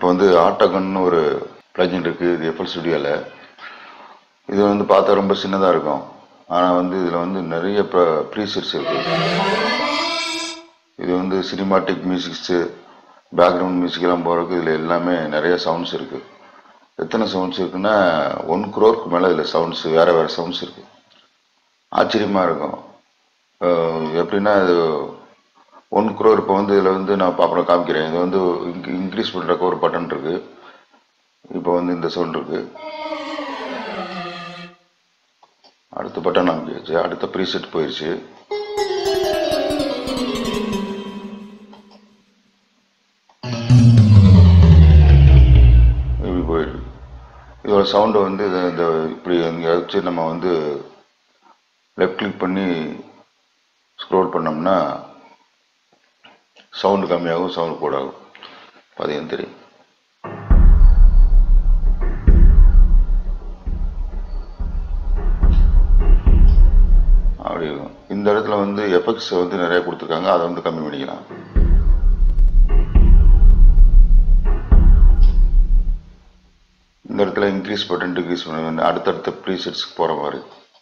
இப்போ வந்து ஆட்டோகன்னு ஒரு பிளஜின் இருக்குது இது எஃப்எல் ஸ்டுடியோவில் இது வந்து பார்த்தா ரொம்ப சின்னதாக இருக்கும் ஆனால் வந்து இதில் வந்து நிறைய ப்ரீசெட்ஸ் இருக்குது இது வந்து சினிமாட்டிக் மியூசிக்ஸு பேக்ரவுண்ட் மியூசிக்கெல்லாம் போகிறதுக்கு இதில் எல்லாமே நிறைய சவுண்ட்ஸ் இருக்குது எத்தனை சவுண்ட்ஸ் இருக்குன்னா ஒன் குரோருக்கு மேலே இதில் சவுண்ட்ஸ் வேறு வேறு சவுண்ட்ஸ் இருக்குது ஆச்சரியமாக இருக்கும் அஹ் எப்படின்னா இது ஒன் குரோர் இப்போ வந்து இதில் வந்து நான் பாப்படம் காமிக்கிறேன் இது வந்து இன்க்ரீஸ் பண்ணுறக்கு ஒரு பட்டன் இருக்குது இப்போ வந்து இந்த சவுண்ட் இருக்குது அடுத்த பட்டன் அமைக்கிடுச்சு அடுத்த ப்ரீசெட் போயிடுச்சு இப்படி போயிடுது இதோட சவுண்டை வந்து இதை இந்த இப்படி இங்கே வச்சு நம்ம வந்து லெஃப்ட் கிளிக் பண்ணி ஸ்க்ரோல் பண்ணோம்னா சவுண்டு கம்மியாகும் சவுண்டு கூடாகும் பதியம் தெரியும் அப்படி இருக்கும் இந்த இடத்துல வந்து எஃபெக்ட்ஸ் வந்து நிறைய கொடுத்துருக்காங்க அதை வந்து கம்மி பண்ணிக்கலாம் இந்த இடத்துல இன்க்ரீஸ் பட்டன் டிக்ரீஸ் பண்ண அடுத்தடுத்த ப்ரீசெட்ஸ்க்கு போகிற மாதிரி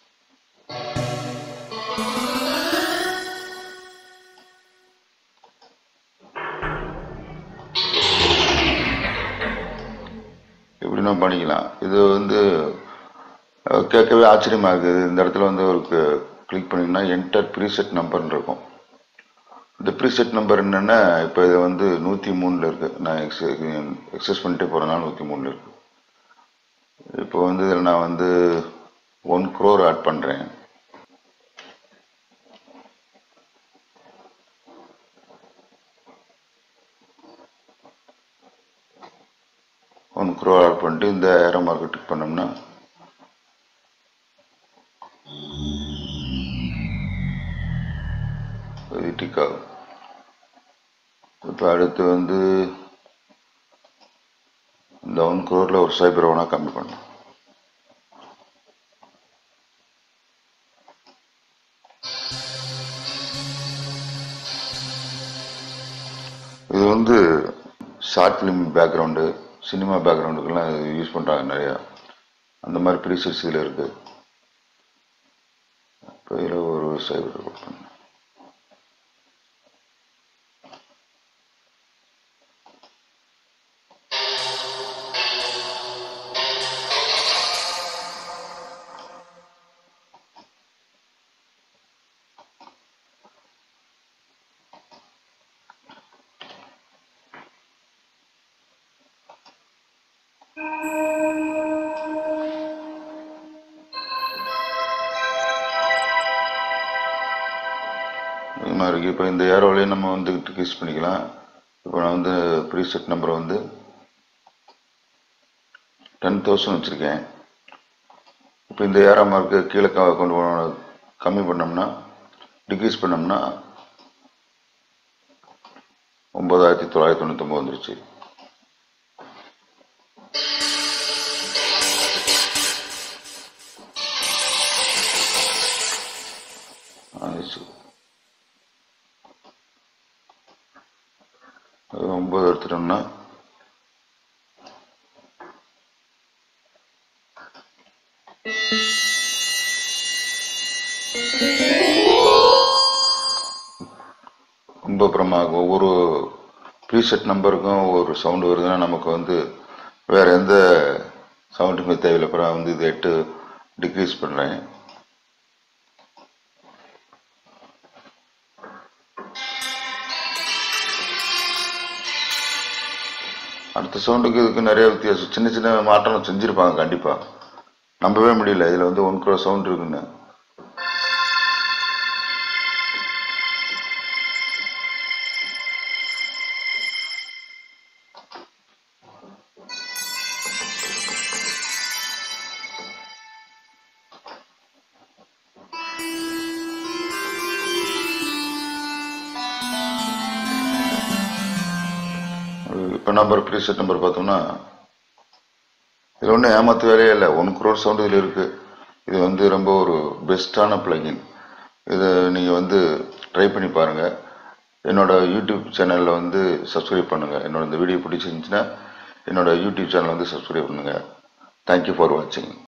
இப்படி நம்ம பண்ணிக்கலாம் இது வந்து அஹ், கேட்கவே ஆச்சரியமா இருக்குது இந்த இடத்துல வந்து ஒரு கிளிக் பண்ணிங்கன்னா என்டர் ப்ரீசெட் நம்பர்னு இருக்கும் இந்த ப்ரீசெட் நம்பர் என்னென்னா இப்போ இது வந்து நூற்றி மூணில் இருக்குது நான் எக்ஸ் எக்ஸஸ் பண்ணிட்டே போகிறனால நூற்றி மூணில் இருக்குது இப்போ வந்து இதில் நான் வந்து ஒன் க்ரோர் ஆட் பண்ணுறேன் ஒன் க்ரோர் ஆட் பண்ணிட்டு இந்த ஏரோ மார்க்கெட் டிக் பண்ணோம்னா இது டிக் ஆகும் இப்போ அடுத்து வந்து இந்த ஒன் க்ரோரில் ஒரு சைபர் ஒன்றா கம்மி பண்ணணும் இது வந்து ஷார்ட் ஃபிலிம் பேக்ரவுண்டு சினிமா பேக்ரவுண்டுக்கெல்லாம் இது யூஸ் பண்ணுறாங்க நிறையா அந்த மாதிரி ப்ரீசெட்ஸ் இதில் இருக்குது இப்போ இதில் ஒரு சைபர் பண்ணேன் இது மாதிரி இருக்குது இப்போ இந்த ஏரோலையும் நம்ம வந்து டிக்ரீஸ் பண்ணிக்கலாம் இப்போ நான் வந்து ப்ரீசெட் நம்பரை வந்து டென் தௌசண்ட் வச்சுருக்கேன் இப்போ இந்த ஏரோ மார்க்கு கீழே க- கொண்டு போன கம்மி பண்ணோம்னா டிக்ரீஸ் பண்ணோம்னா ஒம்பதாயிரத்தி தொள்ளாயிரத்தி தொண்ணூத்தொம்பது வந்துருச்சு ஆயிடுச்சு அது ஒம்பது எடுத்துட்டோம்னா ரொம்ப பிரமாகும் ஒவ்வொரு ப்ரீசெட் நம்பருக்கும் ஒவ்வொரு சவுண்டு வருதுன்னா நமக்கு வந்து வேற எந்த சவுண்டுமே தேவையில்லை அப்புறம் வந்து இதை எட்டு டிக்ரீஸ் பண்ணுறேன் அடுத்த சவுண்டுக்கு இதுக்கு நிறைய வித்தியாசம் சின்ன சின்ன மாற்றம் செஞ்சுருப்பாங்க கண்டிப்பாக நம்பவே முடியல இதில் வந்து ஒன் க்ரோ சவுண்ட் இருக்குன்னு இப்போ நம்பர் ப்ரீசெட் நம்பர் பார்த்தோம்னா இதில் ஒன்றும் ஏமாத்து வேலையே இல்லை ஒன் குரோர் சவுண்ட் இதில் இருக்குது இது வந்து ரொம்ப ஒரு பெஸ்ட்டான பிளகின் இதை நீங்கள் வந்து ட்ரை பண்ணி பாருங்கள் என்னோட யூடியூப் சேனலில் வந்து சப்ஸ்கிரைப் பண்ணுங்கள் என்னோட இந்த வீடியோ பிடிச்சிருந்துச்சுன்னா என்னோட யூடியூப் சேனல் வந்து சப்ஸ்கிரைப் பண்ணுங்கள் தேங்க்யூ ஃபார் வாட்சிங்